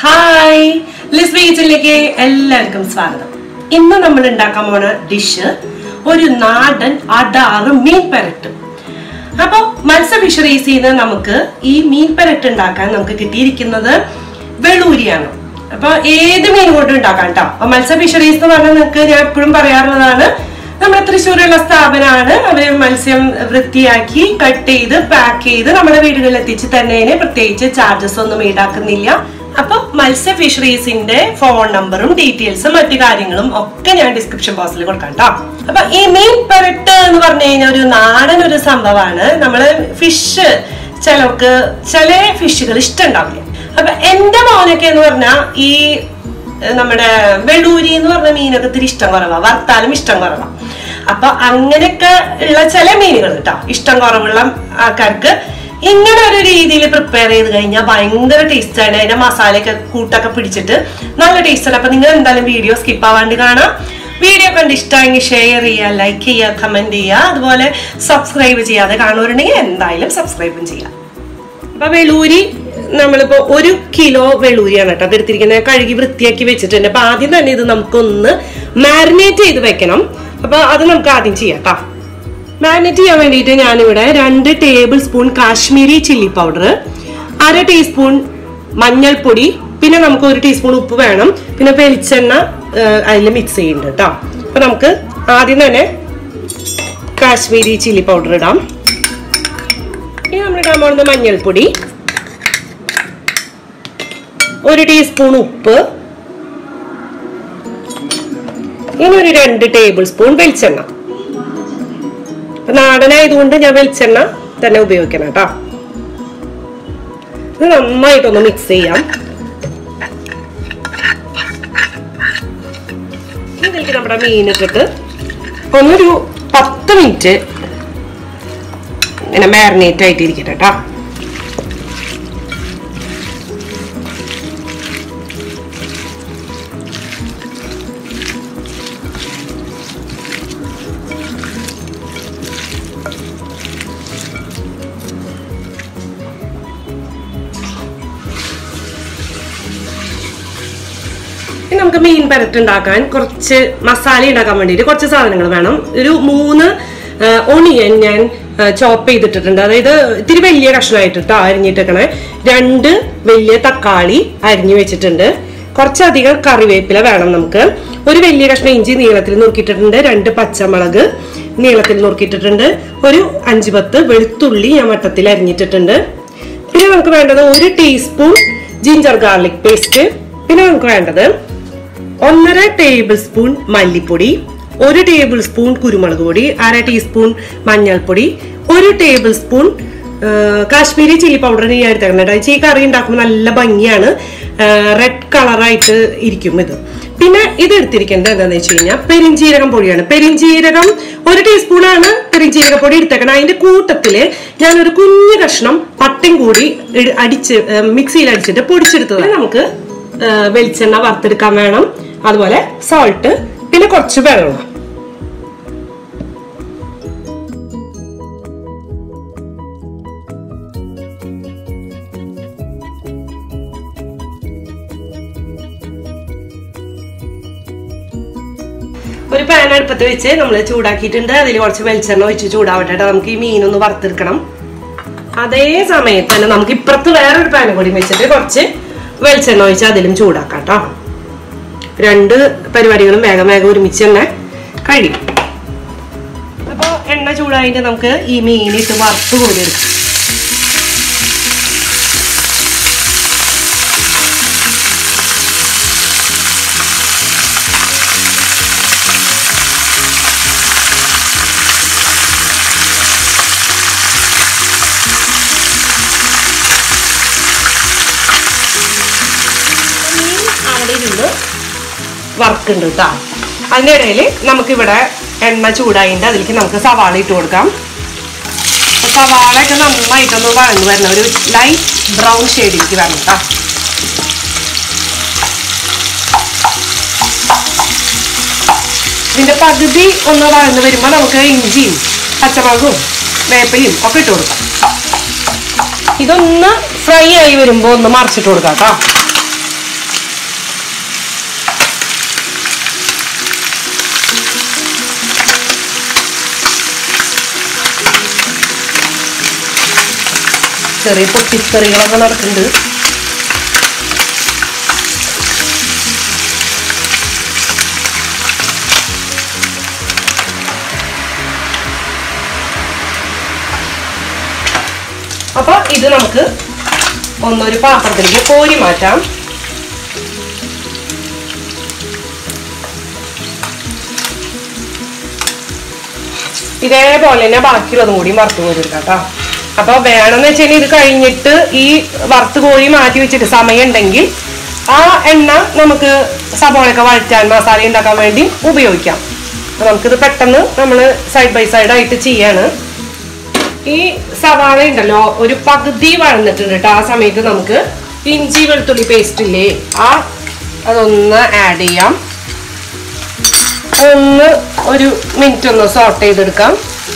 hi Liz കിച്ചണിലേക്ക് എല്ലാവർക്കും സ്വാഗതം ഇന്ന് നമ്മൾ ഉണ്ടാക്കാൻ പോണ ഡിഷ് ഒരു നാടൻ അടാറ് മീൻ പെരട്ട് അപ്പൊ മത്സ്യ ഫിഷറീസിൽ നിന്ന് നമുക്ക് ഈ മീൻ പെരട്ട് ഉണ്ടാക്കാൻ നമുക്ക് കിട്ടിയിരിക്കുന്നത് വെളൂരിയാണ് അപ്പൊ ഏത് മീൻ കൊണ്ടും ഉണ്ടാക്കാം കേട്ടോ അപ്പൊ മത്സ്യ ഫിഷറീസ് എന്ന് പറഞ്ഞാൽ നിങ്ങൾക്ക് ഞാൻ എപ്പോഴും പറയാറുള്ളതാണ് നമ്മുടെ തൃശ്ശൂരുള്ള സ്ഥാപനമാണ് അവര് മത്സ്യം വൃത്തിയാക്കി കട്ട് ചെയ്ത് പാക്ക് ചെയ്ത് നമ്മുടെ വീടുകളിൽ എത്തിച്ച് തന്നതിന് പ്രത്യേകിച്ച് ചാർജസ് ഒന്നും ഈടാക്കുന്നില്ല അപ്പൊ മത്സ്യ ഫിഷറീസിന്റെ ഫോൺ നമ്പറും ഡീറ്റെയിൽസും മറ്റു കാര്യങ്ങളും ഒക്കെ ഞാൻ ഡിസ്ക്രിപ്ഷൻ ബോക്സിൽ കൊടുക്കാം കേട്ടോ അപ്പൊ ഈ മീൻ പെരട്ട് എന്ന് പറഞ്ഞു കഴിഞ്ഞാൽ ഒരു നാടൻ ഒരു സംഭവമാണ് നമ്മള് ഫിഷ് ചിലർക്ക് ചില ഫിഷുകൾ ഇഷ്ടമുണ്ടാവില്ല അപ്പൊ എന്റെ മോനൊക്കെ എന്ന് പറഞ്ഞാൽ ഈ നമ്മുടെ വെളൂരി എന്ന് പറഞ്ഞ മീനൊക്കെ ഇത്തിരി ഇഷ്ടം കുറവാ വറുത്താലും ഇഷ്ടം കുറവാ അപ്പൊ അങ്ങനെയൊക്കെ ഉള്ള ചില മീനുകൾ കേട്ടോ ഇഷ്ടം കുറവുള്ള ആൾക്കാർക്ക് ഇങ്ങനെ ഒരു രീതിയിൽ പ്രിപ്പയർ ചെയ്ത് കഴിഞ്ഞാൽ ഭയങ്കര ടേസ്റ്റ് ആണ് അതിന്റെ മസാലയൊക്കെ കൂട്ടൊക്കെ പിടിച്ചിട്ട് നല്ല ടേസ്റ്റ് ആണ് അപ്പൊ നിങ്ങൾ എന്തായാലും വീഡിയോ സ്കിപ്പ് ആവാണ്ട് കാണാം വീഡിയോ കണ്ട് ഇഷ്ടമെങ്കിൽ ഷെയർ ചെയ്യുക ലൈക്ക് ചെയ്യുക കമന്റ് ചെയ്യുക അതുപോലെ സബ്സ്ക്രൈബ് ചെയ്യാതെ കാണുന്നവരുണ്ടെങ്കിൽ എന്തായാലും സബ്സ്ക്രൈബും ചെയ്യാം അപ്പൊ വെളൂരി നമ്മളിപ്പോ ഒരു കിലോ വെളൂരിയാണ് കേട്ടോ അപ്പൊ എടുത്തിരിക്കുന്നത് കഴുകി വൃത്തിയാക്കി വെച്ചിട്ടുണ്ട് അപ്പൊ ആദ്യം തന്നെ ഇത് നമുക്കൊന്ന് മാരിനേറ്റ് ചെയ്ത് വെക്കണം അപ്പൊ അത് നമുക്ക് ആദ്യം ചെയ്യാം കേട്ടോ മാരിനേറ്റ് ചെയ്യാൻ വേണ്ടിയിട്ട് ഞാനിവിടെ രണ്ട് tablespoon Kashmiri chilli powder അര ടീസ്പൂൺ മഞ്ഞൾപ്പൊടി പിന്നെ നമുക്ക് ഒരു ടീസ്പൂൺ ഉപ്പ് വേണം പിന്നെ വെളിച്ചെണ്ണ അതിൽ മിക്സ് ചെയ്യുന്നുണ്ട് കേട്ടോ അപ്പൊ നമുക്ക് ആദ്യം തന്നെ കാശ്മീരി ചില്ലി പൗഡർ ഇടാം ഇനി നമ്മൾ ഇടാൻ പോകുന്നത് മഞ്ഞൾപ്പൊടി ഒരു ടീസ്പൂൺ ഉപ്പ് ഇനി ഒരു രണ്ട് ടേബിൾ സ്പൂൺ വെളിച്ചെണ്ണ നാടനായതുകൊണ്ട് ഞാൻ വെളിച്ചെണ്ണ തന്നെ ഉപയോഗിക്കണം കേട്ടോ ഇത് നന്നായിട്ടൊന്ന് മിക്സ് ചെയ്യാം ഇതിലേക്ക് നമ്മുടെ മീൻ ഇട്ടിട്ട് ഒന്നൊരു പത്ത് മിനിറ്റ് ഇങ്ങനെ മാരിനേറ്റ് ആയിട്ട് ഇരിക്കട്ടെ കേട്ടോ ഇനി നമുക്ക് മീൻ പരട്ട് ഉണ്ടാക്കാൻ കുറച്ച് മസാല ഉണ്ടാക്കാൻ വേണ്ടിയിട്ട് കുറച്ച് സാധനങ്ങൾ വേണം ഒരു മൂന്ന് ഒണിയൻ ഞാൻ ചോപ്പ് ചെയ്തിട്ടിട്ടുണ്ട് അതായത് ഇത്തിരി വലിയ കഷ്ണമായിട്ട് കേട്ടോ അരിഞ്ഞിട്ടേക്കണേ രണ്ട് വലിയ തക്കാളി അരിഞ്ഞു വെച്ചിട്ടുണ്ട് കുറച്ചധികം കറിവേപ്പില വേണം നമുക്ക് ഒരു വലിയ കഷ്ണം ഇഞ്ചി നീളത്തിൽ നുറുക്കിയിട്ടിട്ടുണ്ട് രണ്ട് പച്ചമുളക് നീളത്തിൽ നുറുക്കിയിട്ടിട്ടുണ്ട് ഒരു അഞ്ച് പത്ത് വെളുത്തുള്ളി ഞാൻ വട്ടത്തിൽ അരിഞ്ഞിട്ടിട്ടുണ്ട് പിന്നെ നമുക്ക് വേണ്ടത് ഒരു ടീസ്പൂൺ ജിഞ്ചർ ഗാർലിക് പേസ്റ്റ് പിന്നെ നമുക്ക് വേണ്ടത് ഒന്നര ടേബിൾ സ്പൂൺ മല്ലിപ്പൊടി ഒരു ടേബിൾ സ്പൂൺ കുരുമുളക് പൊടി അര ടീസ്പൂൺ മഞ്ഞൾപ്പൊടി ഒരു tablespoon Kashmiri chilli powder ഞാൻ എടുത്തേക്കുന്നത് ഈ കറി ഉണ്ടാക്കുമ്പോൾ നല്ല ഭംഗിയാണ് റെഡ് കളറായിട്ട് ഇരിക്കും ഇത് പിന്നെ ഇത് എടുത്തിരിക്കേണ്ടത് എന്താണെന്ന് വെച്ച് കഴിഞ്ഞാൽ പെരിഞ്ചീരകം പൊടിയാണ് പെരിഞ്ചീരകം ഒരു ടീസ്പൂൺ ആണ് പെരിഞ്ചീരക പൊടി എടുത്തേക്കണം അതിന്റെ കൂട്ടത്തില് ഞാൻ ഒരു കുഞ്ഞു കഷ്ണം പട്ടയും കൂടി അടിച്ച് മിക്സിയിൽ അടിച്ചിട്ട് പൊടിച്ചെടുത്തത് നമുക്ക് വെളിച്ചെണ്ണ വറുത്തെടുക്കാൻ വേണം അതുപോലെ സോൾട്ട് പിന്നെ കുറച്ച് വെള്ളം ഒരു പാൻ അടുപ്പത്ത് വെച്ച് നമ്മൾ ചൂടാക്കിയിട്ടുണ്ട് അതിൽ കുറച്ച് വെളിച്ചെണ്ണ ഒഴിച്ച് ചൂടാവട്ടെ നമുക്ക് ഈ മീനൊന്ന് വറുത്തെടുക്കണം അതേ സമയത്ത് തന്നെ നമുക്ക് ഇപ്പുറത്ത് വേറൊരു പാൻ കൂടി വെച്ചിട്ട് കുറച്ച് വെളിച്ചെണ്ണ ഒഴിച്ച് അതിലും ചൂടാക്കാം കേട്ടോ രണ്ട് പരിപാടികളും വേഗം വേഗം ഒരുമിച്ച് തന്നെ കഴിയും അപ്പോൾ എണ്ണ ചൂടായിട്ട് നമുക്ക് ഈ മീനിട്ട് വറുത്ത് കോരി എടുക്കാം അവിടെ ഇരുന്ന് വർക്കുണ്ട് കേട്ടോ അതിൻ്റെ ഇടയിൽ നമുക്കിവിടെ എണ്ണ ചൂടായിട്ട് അതിലേക്ക് നമുക്ക് സവാള ഇട്ട് കൊടുക്കാം സവാളയൊക്കെ നന്നായിട്ടൊന്ന് വഴന്നു വരണം ഒരു ലൈറ്റ് ബ്രൗൺ ഷെയ്ഡിലേക്ക് വരണം കേട്ടോ ഇതിന്റെ പകുതി ഒന്ന് വഴന്നു വരുമ്പോൾ നമുക്ക് ഇഞ്ചിയും പച്ചമുളകും വേപ്പയും ഒക്കെ ഇട്ട് കൊടുക്കാം ഇതൊന്ന് ഫ്രൈ ആയി വരുമ്പോൾ ഒന്ന് മറിച്ചിട്ട് കൊടുക്കാം കേട്ടോ ചെറിയ പൊട്ടിത്തെറികളൊക്കെ നടക്കുന്നുണ്ട് അപ്പൊ ഇത് നമുക്ക് ഒന്നൊരു പാത്രത്തിലേക്ക് കോരി മാറ്റാം ഇതേപോലെ തന്നെ ബാക്കിയുള്ളതും കൂടി വറുത്ത് കോരി എടുക്കാം കേട്ടോ അപ്പൊ വേണമെന്ന് വെച്ചാൽ ഇത് കഴിഞ്ഞിട്ട് ഈ വറുത്ത് കോരി മാറ്റി വെച്ചിട്ട് സമയം ഉണ്ടെങ്കിൽ ആ എണ്ണ നമുക്ക് സബോളയൊക്കെ വഴറ്റാൻ മസാല ഉണ്ടാക്കാൻ വേണ്ടി ഉപയോഗിക്കാം അപ്പൊ നമുക്കിത് പെട്ടെന്ന് നമ്മൾ സൈഡ് ബൈ സൈഡ് ആയിട്ട് ചെയ്യാണ് ഈ സവാള ഉണ്ടല്ലോ ഒരു പകുതി വഴന്നിട്ടുണ്ട് കേട്ടോ ആ സമയത്ത് നമുക്ക് ഇഞ്ചി വെളുത്തുള്ളി പേസ്റ്റ് ഇല്ലേ ആ അതൊന്ന് ആഡ് ചെയ്യാം ഒന്ന് ഒരു മിനിറ്റ് ഒന്ന് സോട്ട് ചെയ്തെടുക്കാം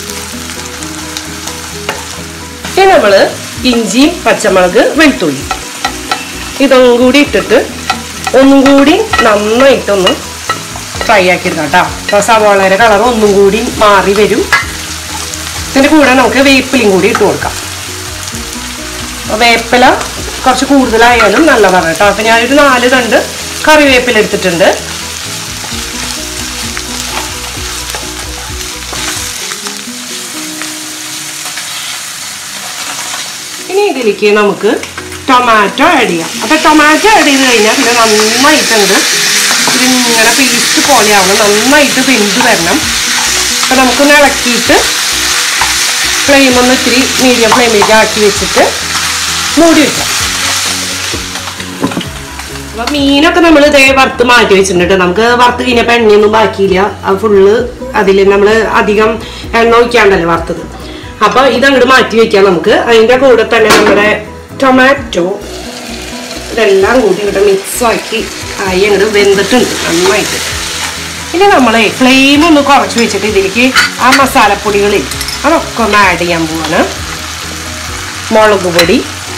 ഇനി നമ്മൾ ഇഞ്ചിയും പച്ചമുളക് വെളുത്തുള്ളി ഇതൊന്നും കൂടി ഇട്ടിട്ട് ഒന്നും കൂടി നന്നായിട്ടൊന്ന് ഫ്രൈ ആക്കി എടുക്കാം കേട്ടോ അപ്പോൾ സവാളയുടെ കളർ ഒന്നും കൂടി മാറി വരും ഇതിൻ്റെ കൂടെ നമുക്ക് വേപ്പിലയും കൂടി ഇട്ട് കൊടുക്കാം അപ്പോൾ വേപ്പില കുറച്ച് കൂടുതലായാലും നല്ലതാണ് കേട്ടോ അപ്പം ഞാനൊരു നാല് തണ്ട് കറിവേപ്പില എടുത്തിട്ടുണ്ട് ഇനി ഇതിലേക്ക് നമുക്ക് ടൊമാറ്റോ ആഡ് ചെയ്യാം അപ്പൊ ടൊമാറ്റോ ആഡ് ചെയ്ത് കഴിഞ്ഞാൽ പിന്നെ നന്നായിട്ടുണ്ട് ഇതിങ്ങനെ പേസ്റ്റ് പോലെയാവണം നന്നായിട്ട് വെന്ത് വരണം അപ്പൊ നമുക്കൊന്ന് ഇളക്കിയിട്ട് ഫ്ലെയിം ഒന്ന് ഇത്തിരി മീഡിയം ഫ്ലെയിമിലേക്ക് ആക്കി വെച്ചിട്ട് മൂടി വെക്കാം അപ്പൊ മീനൊക്കെ നമ്മൾ ഇതേ വറുത്ത് മാറ്റി വെച്ചിട്ടുണ്ട് നമുക്ക് വറുത്ത് കഴിഞ്ഞപ്പോൾ എണ്ണയൊന്നും ബാക്കിയില്ല അത് ഫുള്ള് അതിൽ നമ്മൾ അധികം എണ്ണ ഒഴിക്കാണ്ടല്ലേ വറുത്തത് അപ്പൊ ഇതങ്ങോട്ട് മാറ്റി വെക്കാം നമുക്ക് അതിന്റെ കൂടെ തന്നെ നമ്മുടെ ടൊമാറ്റോ ഇതെല്ലാം കൂടി ഇവിടെ മിക്സ് ആക്കി ആയി അങ്ങോട്ട് വെന്തിട്ടുണ്ട് നന്നായിട്ട് ഇനി നമ്മളെ ഫ്ലെയിം ഒന്ന് കുറച്ച് വെച്ചിട്ട് ഇതിലേക്ക് ആ മസാലപ്പൊടികളിൽ അതൊക്കെ ഒന്ന് ആഡ് ചെയ്യാൻ പോവാണ് മുളക് പൊടി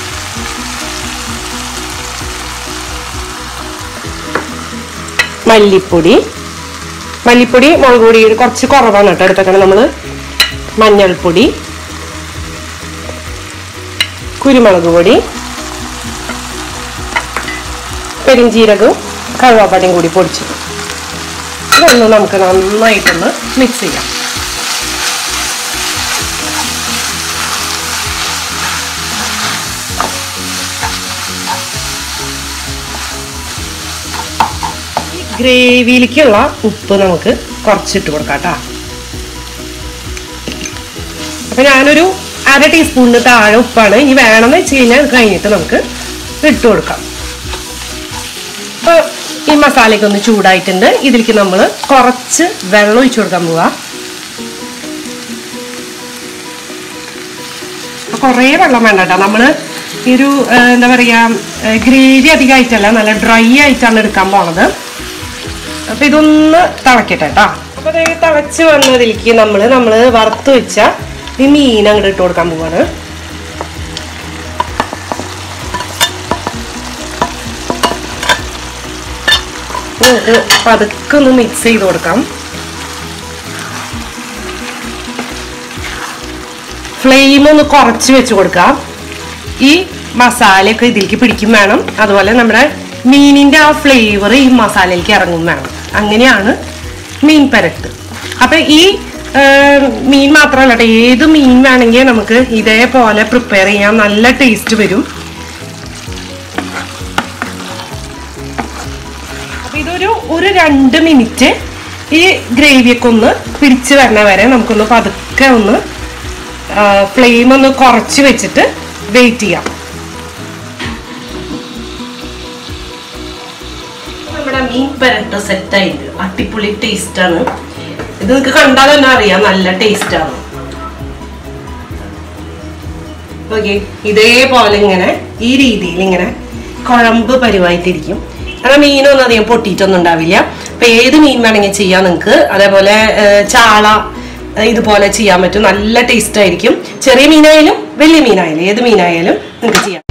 മല്ലിപ്പൊടി മല്ലിപ്പൊടി മുളക് പൊടി കുറച്ച് കുറവാണ് കേട്ടോ എടുത്തേക്കണം നമ്മൾ മഞ്ഞൾപ്പൊടി കുരുമുളക് പൊടി പെരിഞ്ചീരകവും കറുവാപ്പടയും കൂടി പൊടിച്ചത് ഇതൊന്ന് നമുക്ക് നന്നായിട്ടൊന്ന് മിക്സ് ചെയ്യാം ഗ്രേവിയിലേക്കുള്ള ഉപ്പ് നമുക്ക് കുറച്ചിട്ട് കൊടുക്കാം കേട്ടോ അപ്പൊ ഞാനൊരു അര ടീസ്പൂണിന് താഴെ ഉപ്പാണ് ഇനി വേണമെന്ന് വെച്ച് കഴിഞ്ഞാൽ ഇത് കഴിഞ്ഞിട്ട് നമുക്ക് ഇട്ട് കൊടുക്കാം അപ്പൊ ഈ മസാലയ്ക്ക് ഒന്ന് ചൂടായിട്ടുണ്ട് ഇതിലേക്ക് നമ്മൾ കുറച്ച് വെള്ളം ഒഴിച്ചു കൊടുക്കാൻ പോവാ അപ്പൊ കുറേ വെള്ളം വേണ്ട കേട്ടോ നമ്മള് ഈ ഒരു ആ, എന്താ പറയാ ഗ്രേവി അധികമായിട്ടല്ല നല്ല ഡ്രൈ ആയിട്ടാണ് എടുക്കാൻ പോണത് അപ്പൊ ഇതൊന്ന് തിളക്കട്ടെ കേട്ടോ അപ്പൊ ദേ തിളച്ച് വന്നതിലേക്ക് നമ്മള് നമ്മള് വറുത്ത് വെച്ച ഈ മീൻ അങ്ങോട്ട് ഇട്ട് കൊടുക്കാൻ പോവാണ് നമുക്ക് പതുക്കെ ഒന്ന് മിക്സ് ചെയ്ത് കൊടുക്കാം ഫ്ലെയിം ഒന്ന് കുറച്ച് വെച്ച് കൊടുക്കാം ഈ മസാലയൊക്കെ ഇതിലേക്ക് പിടിക്കും വേണം അതുപോലെ നമ്മുടെ മീനിന്റെ ആ ഫ്ലേവർ ഈ മസാലയിലേക്ക് ഇറങ്ങും വേണം അങ്ങനെയാണ് മീൻ പരട്ട് അപ്പൊ ഈ ആ, മീൻ മാത്രമല്ല കേട്ടോ ഏത് മീൻ വേണമെങ്കിൽ നമുക്ക് ഇതേപോലെ പ്രിപ്പയർ ചെയ്യാം നല്ല ടേസ്റ്റ് വരും അപ്പൊ ഇതൊരു ഒരു രണ്ട് മിനിറ്റ് ഈ ഗ്രേവിയൊക്കെ ഒന്ന് പിടിച്ച് വരണ വരെ നമുക്കൊന്ന് പതുക്കെ ഒന്ന് ഫ്ലെയിം ഒന്ന് കുറച്ച് വെച്ചിട്ട് വെയിറ്റ് ചെയ്യാം നമ്മുടെ മീൻ പെരട്ട് സെറ്റ് ആയിട്ട് അടിപൊളി ടേസ്റ്റ് ആണ് ഇത് നിങ്ങൾക്ക് കണ്ടാൽ തന്നെ അറിയാം നല്ല ടേസ്റ്റ് ആണ് ഓക്കെ ഇതേപോലെ ഇങ്ങനെ ഈ രീതിയിൽ ഇങ്ങനെ കുഴമ്പ് പരിവായിട്ടിരിക്കും കാരണം മീനൊന്നും അധികം പൊട്ടിയിട്ടൊന്നും ഉണ്ടാവില്ല അപ്പൊ ഏത് മീൻ വേണമെങ്കിൽ ചെയ്യാം നിങ്ങൾക്ക് അതേപോലെ ഏർ, ചാള ഏർ, ഇതുപോലെ ചെയ്യാൻ പറ്റും നല്ല ടേസ്റ്റ് ആയിരിക്കും ചെറിയ മീനായാലും വലിയ മീനായാലും ഏത് മീനായാലും നിങ്ങൾക്ക് ചെയ്യാം